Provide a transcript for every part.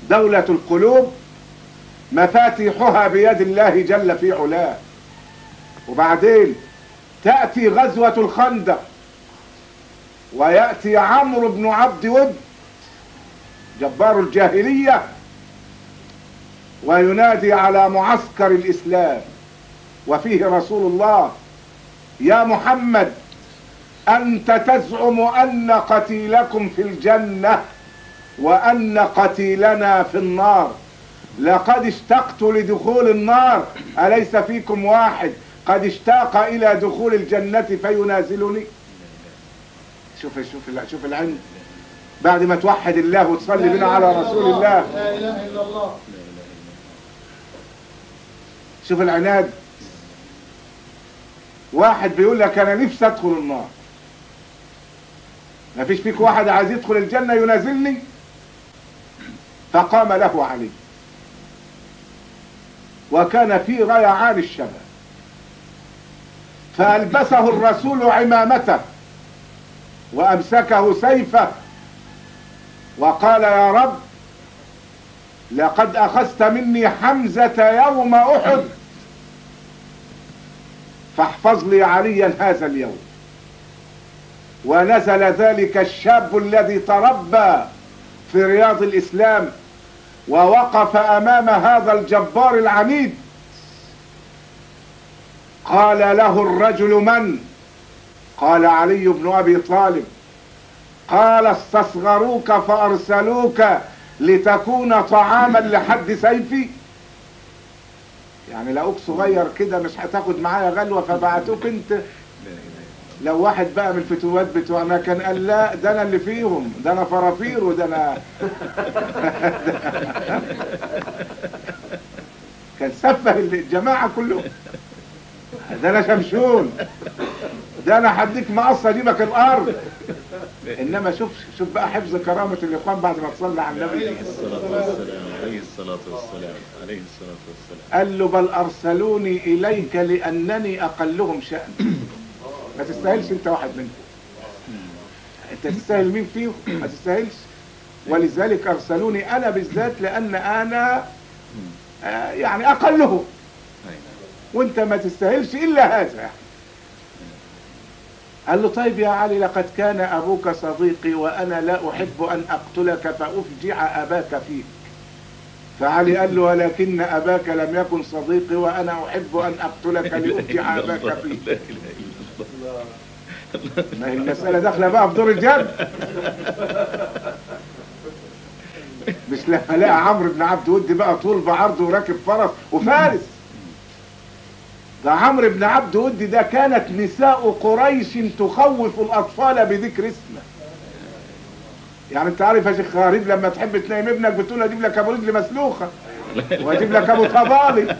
دولة القلوب مفاتيحها بيد الله جل في علاه وبعدين تأتي غزوة الخندق ويأتي عمرو بن عبد ود جبار الجاهلية وينادي على معسكر الإسلام وفيه رسول الله يا محمد أنت تزعم أن قتيلكم في الجنة وأن قتيلنا في النار لقد اشتقت لدخول النار أليس فيكم واحد قد اشتاق إلى دخول الجنة فينازلني شوف شوف شوف العلم بعد ما توحد الله وتصلي بنا على رسول الله لا اله الا الله شوف العناد واحد بيقول لك انا نفسي ادخل النار ما فيش فيك واحد عايز يدخل الجنة ينازلني فقام له علي وكان في ريعان الشباب فألبسه الرسول عمامته وأمسكه سيفه وقال يا رب لقد أخذت مني حمزة يوم أحد فاحفظ لي عليا هذا اليوم ونزل ذلك الشاب الذي تربى في رياض الإسلام ووقف أمام هذا الجبار العنيد قال له الرجل من قال علي بن أبي طالب قال استصغروك فأرسلوك لتكون طعاما لحد سيفي يعني لقوك صغير كده مش هتاخد معايا غلوة فبعتوك انت لو واحد بقى من الفتوات بتوعنا كان قال لا ده انا اللي فيهم ده انا فرافير وده انا كان سفه الجماعة كلهم ده انا شمشون ده انا هديك مقصة اجيبك الارض انما شوف شوف بقى حفظ كرامة الاخوان بعد ما تصلي على النبي الصلاة والسلام عليه الصلاة والسلام عليه الصلاة والسلام قال له بل ارسلوني اليك لانني اقلهم شأن ما تستاهلش انت واحد منهم انت تستاهل مين فيهم ما تستاهلش ولذلك ارسلوني انا بالذات لان انا آه، يعني اقلهم وانت ما تستاهلش الا هذا يعني. قال له طيب يا علي لقد كان ابوك صديقي وانا لا احب ان اقتلك فافجع اباك فيك فعلي قال له ولكن اباك لم يكن صديقي وانا احب ان اقتلك لافجع اباك فيك لا إله إلا الله ما هي المسألة داخلة بقى في دور الجد مش لما لقى عمرو بن عبد ود بقى طول بعرضه وراكب فرس وفارس ده عمرو بن عبد ود ده كانت نساء قريش تخوف الأطفال بذكر اسمه يعني انت عارف يا شيخ غريب لما تحب تنام ابنك بتقول اجيب لك ابو رجل مسلوخه واجيب لك ابو طبالي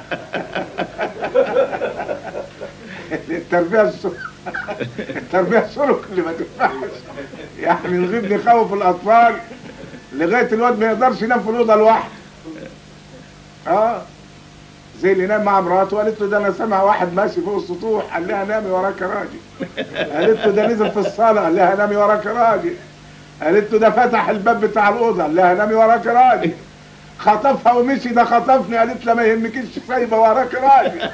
التربيه السلوك التربيه السلوك اللي ما تنفعش يعني نغيب نخوف الاطفال لغايه الواد ما يقدرش ينام في الاوضه لوحده اه زي اللي نام مع مراته قالت له ده انا سامع واحد ماشي فوق السطوح قال لها نامي وراك راجل قالت له ده نزل في الصاله قال لها نامي وراك راجل قالت له ده فتح الباب بتاع الاوضه قال لها نامي وراك راجل خطفها ومشي ده خطفني قالت له ما يهمكيش سايبه وراك راجل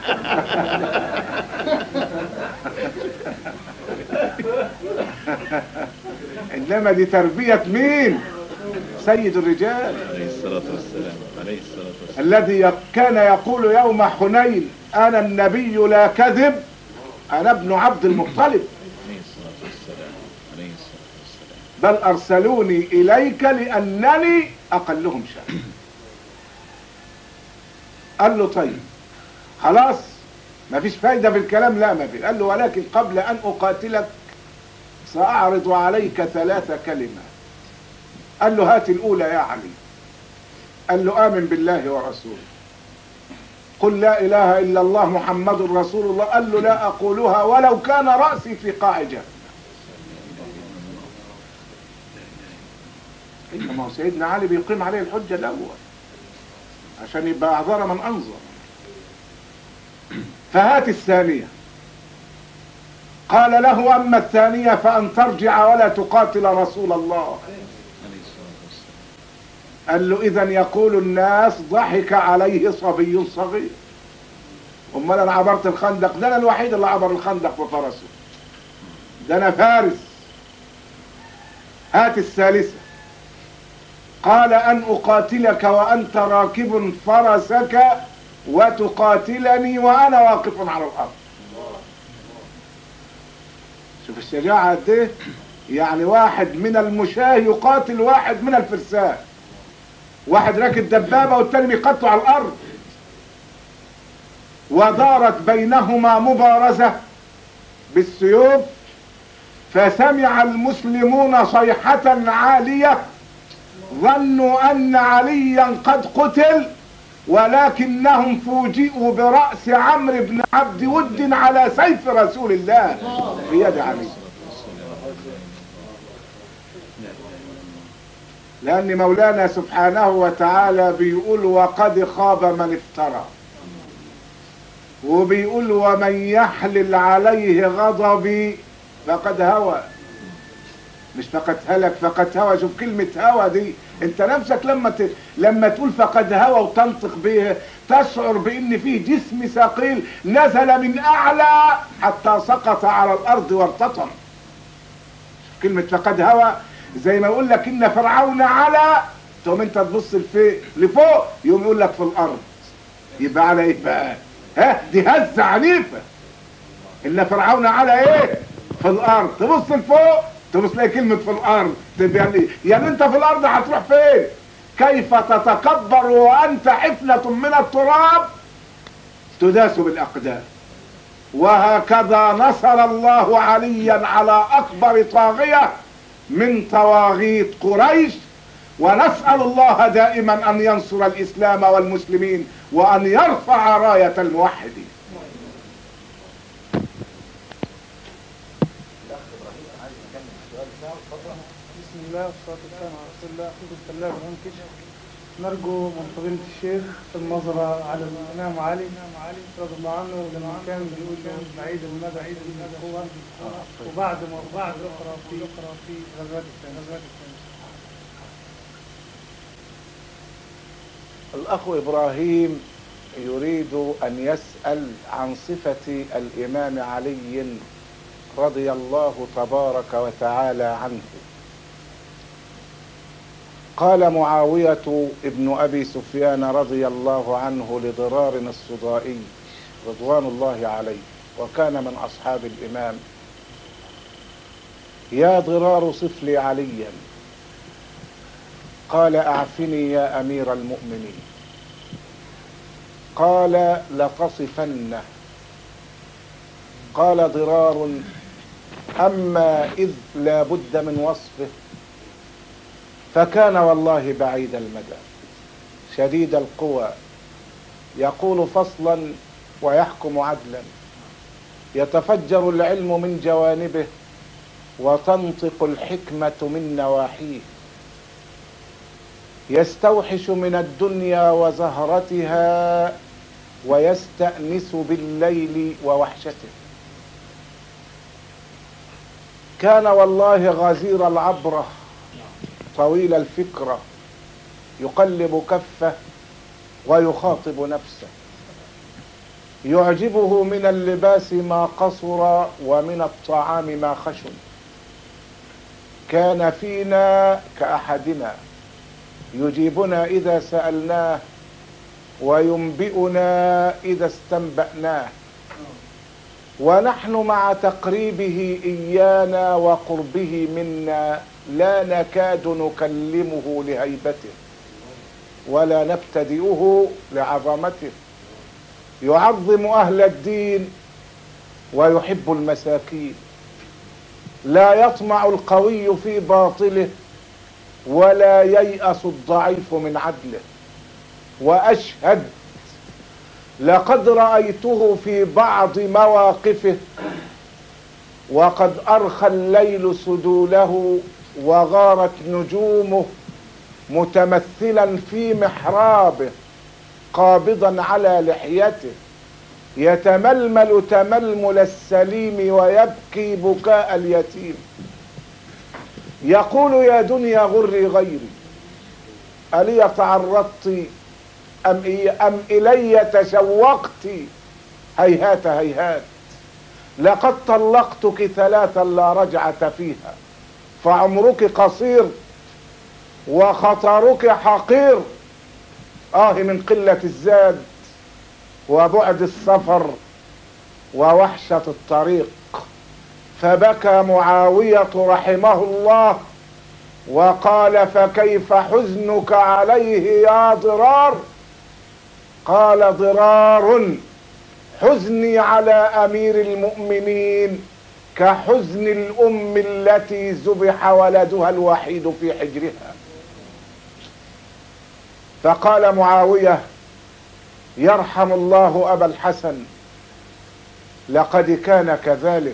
انما دي تربيه مين سيد الرجال عليه الصلاة والسلام عليه الصلاة والسلام الذي يق- كان يقول يوم حنين انا النبي لا كذب انا ابن عبد المطلب عليه الصلاة والسلام عليه الصلاة والسلام بل ارسلوني اليك لانني اقلهم شأن قال له طيب خلاص ما فيش فايدة في الكلام لا ما في قال له ولكن قبل ان اقاتلك ساعرض عليك ثلاث كلمات قال له هات الاولى يا علي قال له امن بالله ورسوله قل لا اله الا الله محمد رسول الله قال له لا اقولها ولو كان راسي في قاع جهنم إنما هو سيدنا علي بيقيم عليه الحجة الأول عشان يبقى أعذر من أنظر فهات الثانية قال له أما الثانية فأن ترجع ولا تقاتل رسول الله عليه الصلاة والسلام قال له اذا يقول الناس ضحك عليه صبي صغير امال انا عبرت الخندق ده انا الوحيد اللي عبر الخندق بفرسه ده انا فارس هات الثالثة قال ان اقاتلك وانت راكب فرسك وتقاتلني وانا واقف على الارض شوف الشجاعة قد ايه يعني واحد من المشاة يقاتل واحد من الفرسان واحد راكب دبابة والتاني بيقتله على الارض ودارت بينهما مبارزة بالسيوف فسمع المسلمون صيحة عالية ظنوا ان عليا قد قتل ولكنهم فوجئوا برأس عمرو بن عبد ود على سيف رسول الله بيد علي لأن مولانا سبحانه وتعالى بيقول وقد خاب من افترى وبيقول ومن يحلل عليه غضبي فقد هوى مش فقد هلك فقد هوى شوف كلمة هوى دي انت نفسك لما ت... لما تقول فقد هوى وتنطق بها تشعر بان فيه جسم ثقيل نزل من اعلى حتى سقط على الارض وارتطم شوف كلمة فقد هوى زي ما يقول لك ان فرعون على تقوم انت تبص لفوق لفوق يقوم يقول لك في الارض يبقى على ايه بقى ها دي هزة عنيفة ان فرعون على ايه في الارض تبص لفوق تبص تلاقي كلمة في الارض يعني يعني انت في الارض هتروح فين كيف تتكبر وانت حفنة من التراب تداس بالاقدام وهكذا نصر الله عليا على اكبر طاغية من طواغيت قريش ونسأل الله دائما ان ينصر الاسلام والمسلمين وان يرفع راية الموحدين بسم الله والصلاة والسلام على رسول الله الحمد لله المنكش نرجو من فضيلة الشيخ النظرة على الإمام علي رضي الله عنه لما كان بيقول له بعيد المدى عيد القوة وبعد ما بعد أخرى في أخرى في غزوات الثانية الأخ إبراهيم يريد أن يسأل عن صفة الإمام علي رضي الله تبارك وتعالى عنه قال معاوية ابن أبي سفيان رضي الله عنه لضرار الصدائي رضوان الله عليه وكان من أصحاب الإمام يا ضرار صف لي عليا قال أعفني يا أمير المؤمنين قال لتصفنه قال ضرار أما إذ لا بد من وصفه فكان والله بعيد المدى شديد القوى يقول فصلا ويحكم عدلا يتفجر العلم من جوانبه وتنطق الحكمة من نواحيه يستوحش من الدنيا وزهرتها ويستأنس بالليل ووحشته كان والله غزير العبرة طويل الفكرة يقلب كفه ويخاطب نفسه يعجبه من اللباس ما قصر ومن الطعام ما خشن كان فينا كأحدنا يجيبنا إذا سألناه وينبئنا إذا استنبأناه ونحن مع تقريبه إيانا وقربه منا لا نكاد نكلمه لهيبته ولا نبتدئه لعظمته يعظم أهل الدين ويحب المساكين لا يطمع القوي في باطله ولا ييأس الضعيف من عدله وأشهد لقد رأيته في بعض مواقفه وقد أرخى الليل سدوله وغارت نجومه متمثلا في محرابه قابضا على لحيته يتململ تململ السليم ويبكي بكاء اليتيم يقول يا دنيا غري غيري ألي تعرضت أم, إي أم إلي تشوقت هيهات هيهات لقد طلقتك ثلاثا لا رجعة فيها فعمرك قصير وخطرك حقير آه من قلة الزاد وبعد السفر ووحشة الطريق فبكى معاوية رحمه الله وقال فكيف حزنك عليه يا ضرار قال ضرار حزني على امير المؤمنين كحزن الام التي ذبح ولدها الوحيد في حجرها فقال معاويه يرحم الله ابا الحسن لقد كان كذلك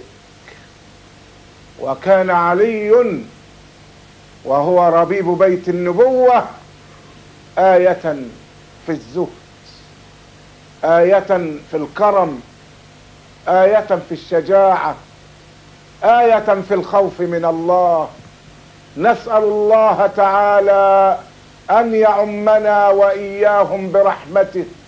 وكان علي وهو ربيب بيت النبوه ايه في الزهد آية في الكرم آية في الشجاعة آية في الخوف من الله نسأل الله تعالى أن يعمنا وإياهم برحمته